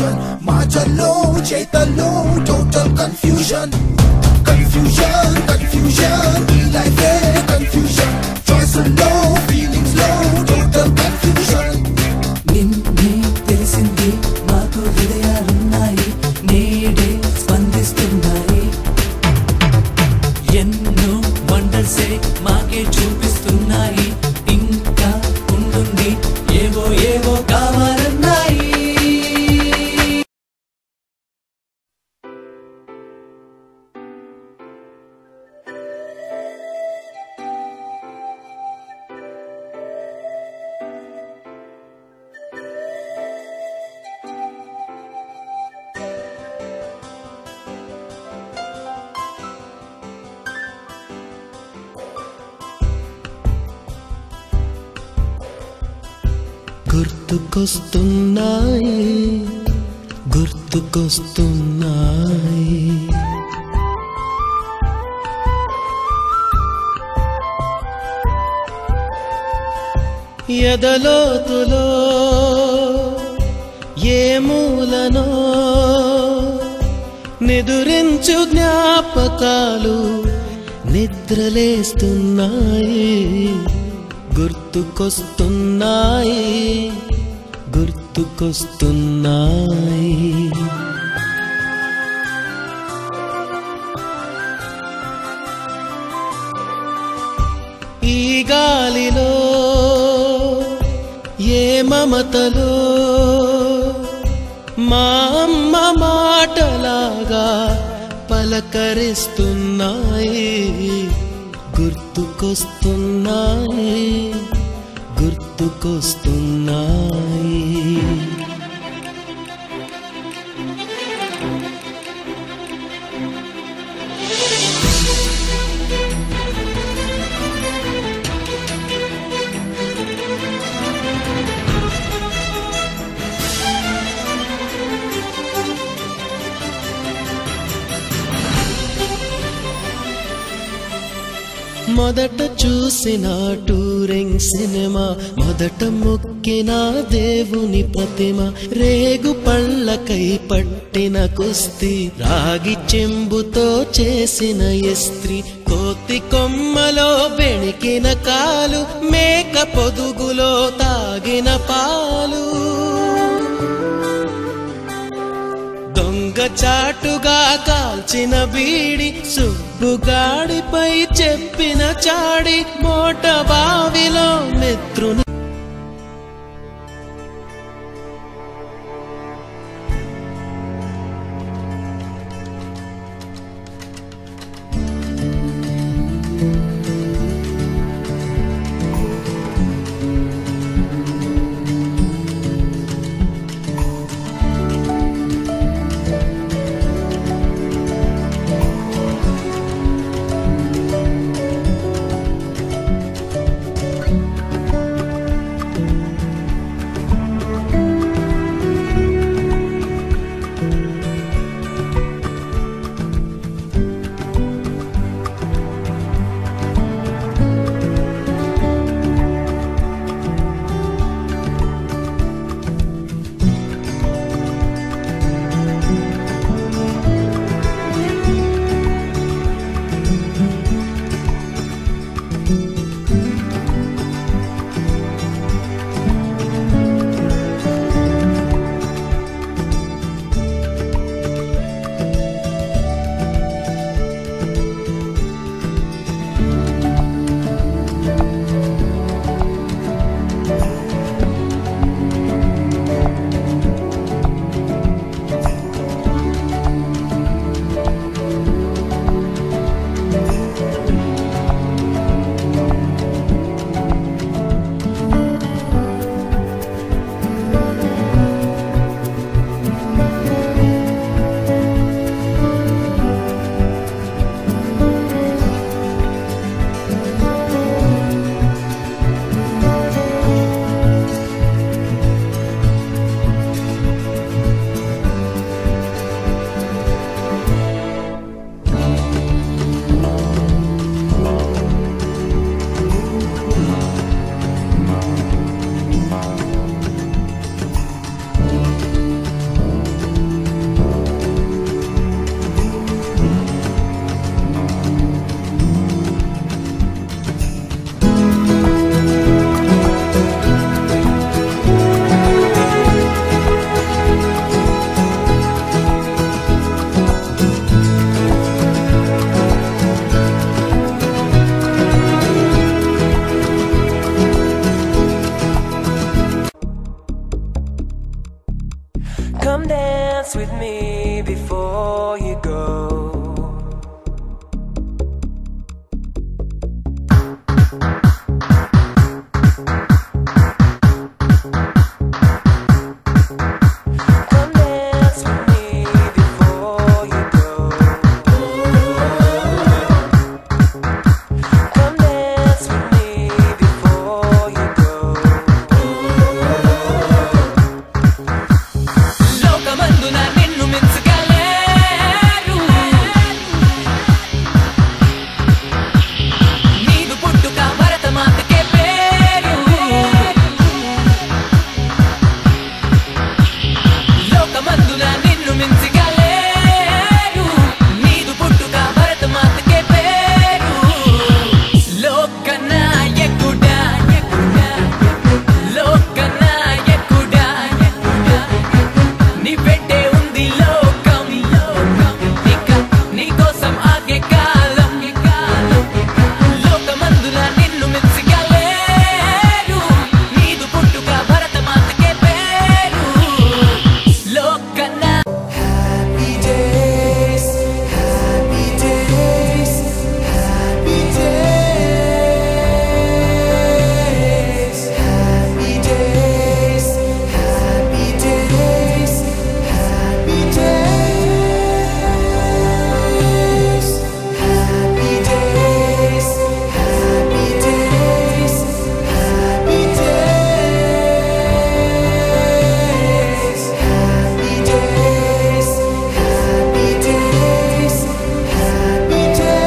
Confusion మాటల్లో చేతల్లో total confusion confusion confusion ఈ లైఫే కన్ఫ్యూజన్ చాయిస్లో ఫీలింగ్స్ లో టోటల్ కన్ఫ్యూజన్ నిన్నే తెలిసింది మాకు హృదయాలున్నాయి నేడే స్పందిస్తున్నాయి ఎన్నో వండర్సే మాకే చూపిస్తున్నాయి ఇంకా ఉంటుంది ఏవో ఏవో కావాలన్నాయి గుర్తుకొస్తున్నాయి గుర్తుకొస్తున్నాయి ఎదలోతులో ఏ మూలనో నిదురించు జ్ఞాపకాలు నిద్రలేస్తున్నాయి గుర్తుకొస్తున్నాయి గుర్తుకొస్తున్నాయి ఈ గాలిలో ఏ మమతలో మా అమ్మ మాటలాగా పలకరిస్తున్నాయి గుర్తుకొస్తున్నాయి గుర్తుకొస్తున్నాయి మొదట చూసిన టూరింగ్ సినిమా మొదట మొక్కిన దేవుని ప్రతిమ రేగు పళ్ళకై పట్టిన కుస్తీ రాగి చెంబుతో చేసిన ఇస్త్రీ కోతి కొమ్మలో బెణికిన కాలు మేక పొదుగులో తాగిన పాలు దొంగ చాటుగా కాల్చిన బీడి సుబ్బుగాడిపై చెప్పిన చాడి మోట బావిలో మిత్రుని with me before you go. Come dance with me before you go. Come dance with me before you go. లోకమందున నిన్ను మెచ్చగలేరు నీదు పుట్టుక భరతమాతకే పేరు లోకమందున నిన్ను మించగలేరు నీదు పుట్టుక భరతమాతకే పేరు లోకనాయకుడా లోకనాయకుడా నీ పెట్టే ఉంది లోకం ఇక నీ కోసం ఆగే కాలం లోకమందున నిన్ను మెచ్చగలేరు నీదు పుట్టుక భరతమాతకే పేరు లోకనా Happy days, happy days, happy days, happy days, happy days, happy days, happy days, happy days, happy days, happy days, happy days, happy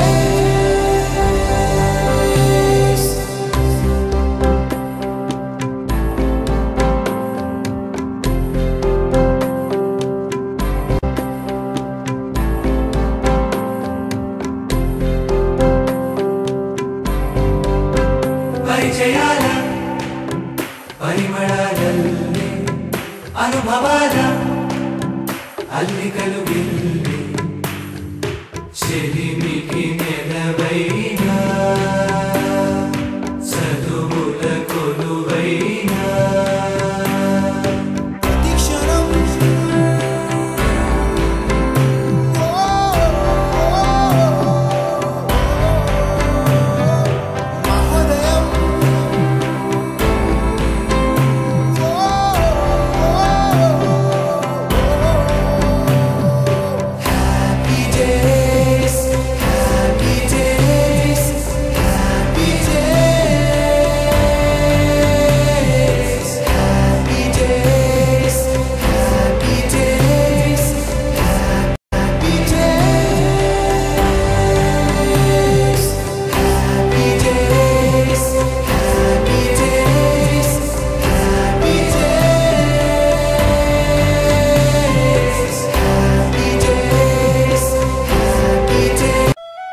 days. పరిచయాల పరిమళాలల్లే అనుభవాల అల్లికలు గిల్లి చెలిమికి నెలవైనా చదువుల కొలువైనా ప్రతిక్షణం మహోదయం happy days happy days happy days happy days happy days happy days happy days happy days happy days happy days happy days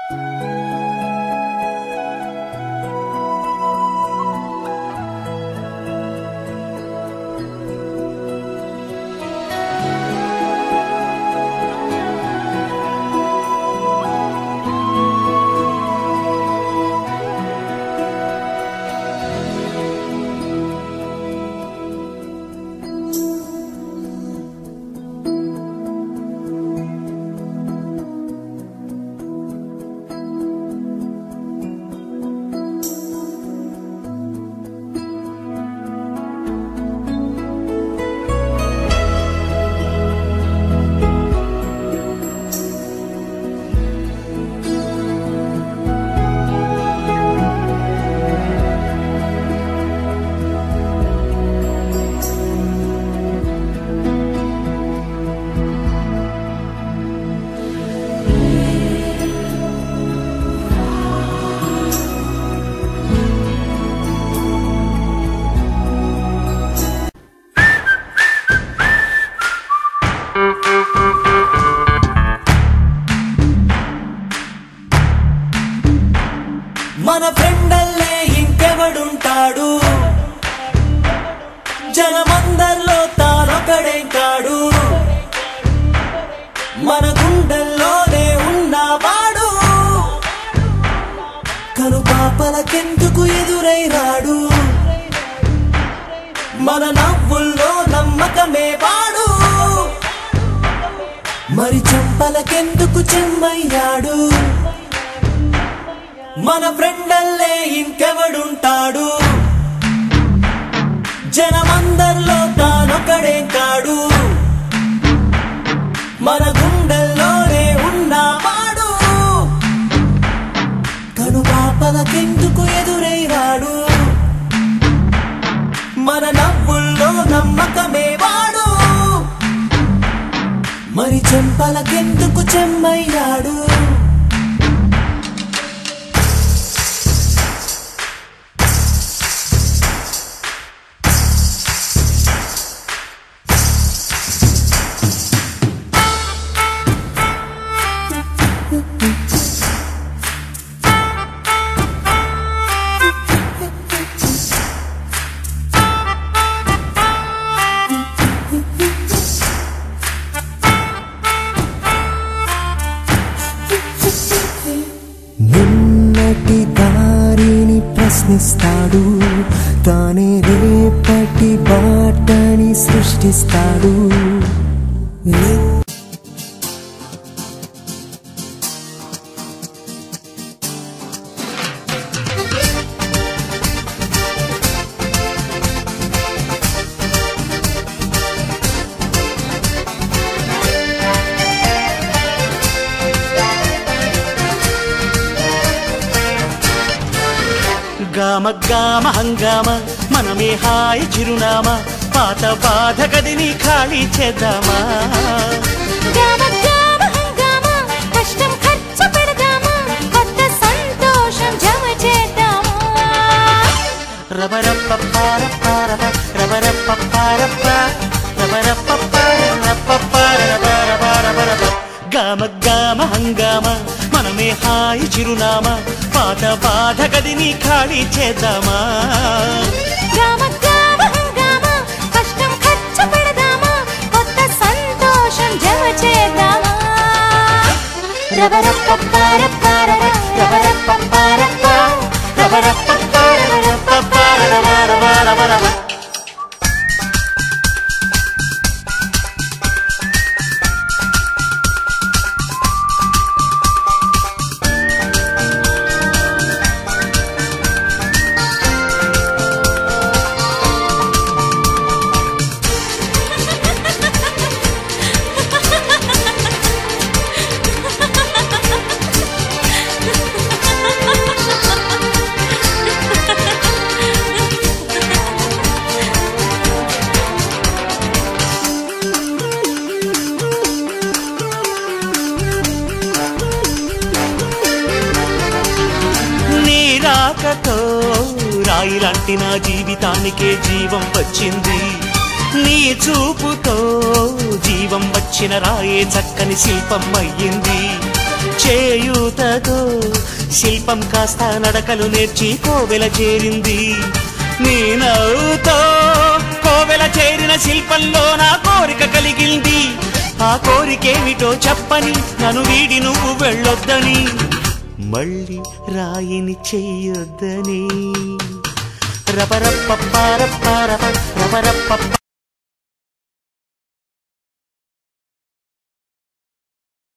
మన ఫ్రెండల్లే ఇంకెవడుంటాడు జనమందరిలో తానొకడే కాడు మన గుండెల్లోనే ఉన్నవాడు కను పాపలకెందుకు ఎదురై రాడు మన నవ్వుల్లో నమ్మకమే వాడు మరి చెంపలకెందుకు చెమ్మయ్యాడు మన ఫ్రెండల్లే ఇంకెవడుంటాడు జనమందరిలో తానొకడే కాడు మన గుండెల్లోనే ఉన్నవాడు కను పాపలకెందుకు ఎదురై రాడు మన నవ్వుల్లో నమ్మకమే వాడు మరి చెంపలకెందుకు చెమ్మయ్యాడు నిన్నటి దారిని ప్రశ్నిస్తాడు తానే రేపటి బాటని సృష్టిస్తాడు గామ గామ హంగామ మనమే హాయి చిరునామా పాత బాధ గదిని ఖాళీ చేద్దామా గామ గామ హంగామా కష్టం ఖర్చు పెడదామా కొత్త సంతోషం జమ చేద్దామా రబరప్పపారపారప, రబరప్పపారప, రబరప్పపారపపారపపారపరపరపరప. గామ గామ హంగామ మనమే హాయి చిరునామా పాత బాధ గదిని ఖాళీ చేద్దామా గామ గామ హంగామా కష్టం ఖర్చు పెడదామా కొత్త సంతోషం జమ చేద్దామా రబరప్పపారపారర, రబరప్పపారప, రబరప్పపారపపారపపారపరపరపరప. నీ రాకతో రాయిలాంటి నా జీవితానికే జీవం వచ్చింది నీ చూపుతో జీవం వచ్చిన రాయే చక్కని శిల్పం అయ్యింది చేయూతతో శిల్పం కాస్త నడకలు నేర్చి కోవెల చేరింది నీ నవ్వుతో కోవెల చేరిన శిల్పంలో నా కోరిక కలిగింది ఆ కోరికేమిటో చెప్పని నన్ను వీడి నువ్వు వెళ్ళొద్దని మళ్ళీ రాయిని చెయ్యొద్దని రబరప్పపారపారప రబరప్ప